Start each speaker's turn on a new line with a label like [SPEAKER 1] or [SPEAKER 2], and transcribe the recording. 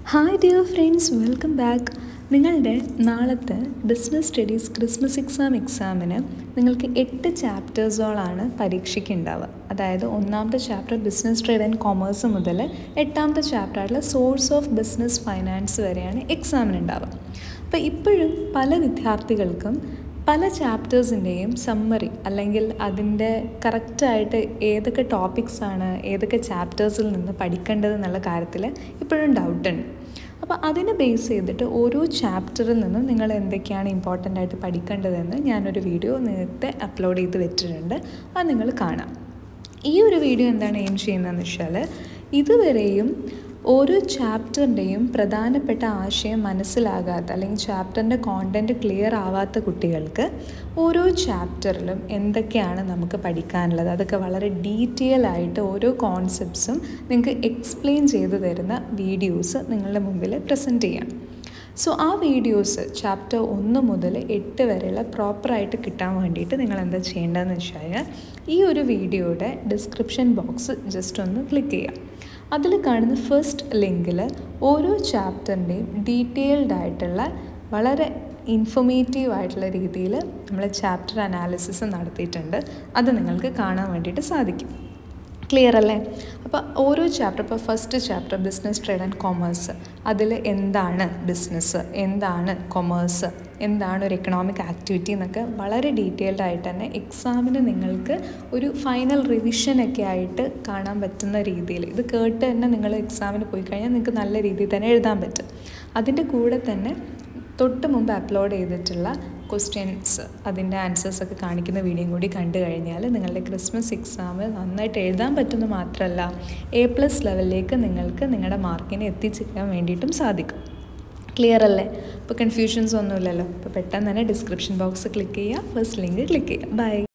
[SPEAKER 1] hi dear friends welcome back നിങ്ങളുടെ നാളത്തെ business studies Christmas exam എക്സാമിന് നിങ്ങൾക്ക് എട്ട് ചാപ്റ്റേഴ്സോളാണ് പരീക്ഷയ്ക്ക് ഉണ്ടാവുക അതായത് ഒന്നാമത്തെ chapter business trade and commerce മുതൽ എട്ടാമത്തെ ചാപ്റ്ററായിട്ടുള്ള സോഴ്സ് ഓഫ് ബിസിനസ് ഫൈനാൻസ് വരെയാണ് എക്സാമിന് ഉണ്ടാവുക അപ്പോൾ ഇപ്പോഴും പല വിദ്യാർത്ഥികൾക്കും പല ചാപ്റ്റേഴ്സിൻ്റെയും സമ്മറി അല്ലെങ്കിൽ അതിൻ്റെ കറക്റ്റായിട്ട് ഏതൊക്കെ ടോപ്പിക്സ് ആണ് ഏതൊക്കെ ചാപ്റ്റേഴ്സിൽ നിന്ന് പഠിക്കേണ്ടത് എന്നുള്ള കാര്യത്തിൽ ഇപ്പോഴും ഡൗട്ടുണ്ട് അപ്പോൾ അതിനെ ബേസ് ചെയ്തിട്ട് ഓരോ ചാപ്റ്ററിൽ നിന്നും നിങ്ങൾ എന്തൊക്കെയാണ് ഇമ്പോർട്ടൻ്റ് ആയിട്ട് പഠിക്കേണ്ടതെന്ന് ഞാനൊരു വീഡിയോ നേരത്തെ അപ്ലോഡ് ചെയ്ത് വെച്ചിട്ടുണ്ട് അത് നിങ്ങൾ കാണാം ഈ ഒരു വീഡിയോ എന്താണ് എയിം ചെയ്യുന്നതെന്ന് വെച്ചാൽ ഇതുവരെയും ഓരോ ചാപ്റ്ററിൻ്റെയും പ്രധാനപ്പെട്ട ആശയം മനസ്സിലാകാത്ത അല്ലെങ്കിൽ ചാപ്റ്ററിൻ്റെ കോണ്ടൻറ്റ് ക്ലിയർ ആവാത്ത കുട്ടികൾക്ക് ഓരോ ചാപ്റ്ററിലും എന്തൊക്കെയാണ് നമുക്ക് പഠിക്കാനുള്ളത് അതൊക്കെ വളരെ ഡീറ്റെയിൽ ആയിട്ട് ഓരോ കോൺസെപ്റ്റ്സും നിങ്ങൾക്ക് എക്സ്പ്ലെയിൻ ചെയ്തു തരുന്ന വീഡിയോസ് നിങ്ങളുടെ മുമ്പിൽ പ്രസൻറ്റ് ചെയ്യാം സോ ആ വീഡിയോസ് ചാപ്റ്റർ ഒന്ന് മുതൽ എട്ട് വരെയുള്ള പ്രോപ്പറായിട്ട് കിട്ടാൻ വേണ്ടിയിട്ട് നിങ്ങൾ എന്താ ചെയ്യേണ്ടതെന്ന് വെച്ചാൽ ഈ ഒരു വീഡിയോയുടെ ഡിസ്ക്രിപ്ഷൻ ബോക്സ് ജസ്റ്റ് ഒന്ന് ക്ലിക്ക് ചെയ്യുക അതിൽ കാണുന്ന ഫസ്റ്റ് ലിങ്കിൽ ഓരോ ചാപ്റ്ററിൻ്റെയും ഡീറ്റെയിൽഡ് ആയിട്ടുള്ള വളരെ ഇൻഫോർമേറ്റീവ് ആയിട്ടുള്ള രീതിയിൽ നമ്മൾ ചാപ്റ്റർ അനാലിസിസ് നടത്തിയിട്ടുണ്ട് അത് നിങ്ങൾക്ക് കാണാൻ വേണ്ടിയിട്ട് സാധിക്കും ക്ലിയർ അല്ലേ അപ്പോൾ ഓരോ ചാപ്റ്റർ ഇപ്പോൾ first chapter business trade and commerce അതിൽ എന്താണ് ബിസിനസ് എന്താണ് കൊമേഴ്സ് എന്താണ് ഒരു എക്കണോമിക് ആക്ടിവിറ്റി എന്നൊക്കെ വളരെ ഡീറ്റെയിൽഡ് ആയിട്ട് തന്നെ എക്സാമിന് നിങ്ങൾക്ക് ഒരു ഫൈനൽ റിവിഷനൊക്കെ ആയിട്ട് കാണാൻ പറ്റുന്ന രീതിയിൽ ഇത് കേട്ട് തന്നെ നിങ്ങൾ എക്സാമിന് പോയി കഴിഞ്ഞാൽ നിങ്ങൾക്ക് നല്ല രീതിയിൽ തന്നെ എഴുതാൻ പറ്റും അതിൻ്റെ കൂടെ തന്നെ തൊട്ട് മുമ്പ് അപ്ലോഡ് ചെയ്തിട്ടുള്ള ക്വസ്റ്റ്യൻസ് അതിൻ്റെ ആൻസേഴ്സൊക്കെ കാണിക്കുന്ന വീഡിയോയും കൂടി കണ്ടു കഴിഞ്ഞാൽ നിങ്ങളുടെ ക്രിസ്മസ് എക്സാം നന്നായിട്ട് എഴുതാൻ പറ്റുന്ന മാത്രമല്ല എ പ്ലസ് ലെവലിലേക്ക് നിങ്ങൾക്ക് നിങ്ങളുടെ മാർക്കിനെ എത്തിച്ചേരാൻ വേണ്ടിയിട്ടും സാധിക്കും ക്ലിയർ അല്ലേ അപ്പോൾ കൺഫ്യൂഷൻസ് ഒന്നുമില്ലല്ലോ അപ്പോൾ പെട്ടെന്ന് തന്നെ ഡിസ്ക്രിപ്ഷൻ ബോക്സ് ക്ലിക്ക് ചെയ്യുക ഫസ്റ്റ് ലിങ്ക് ക്ലിക്ക് ചെയ്യുക ബൈ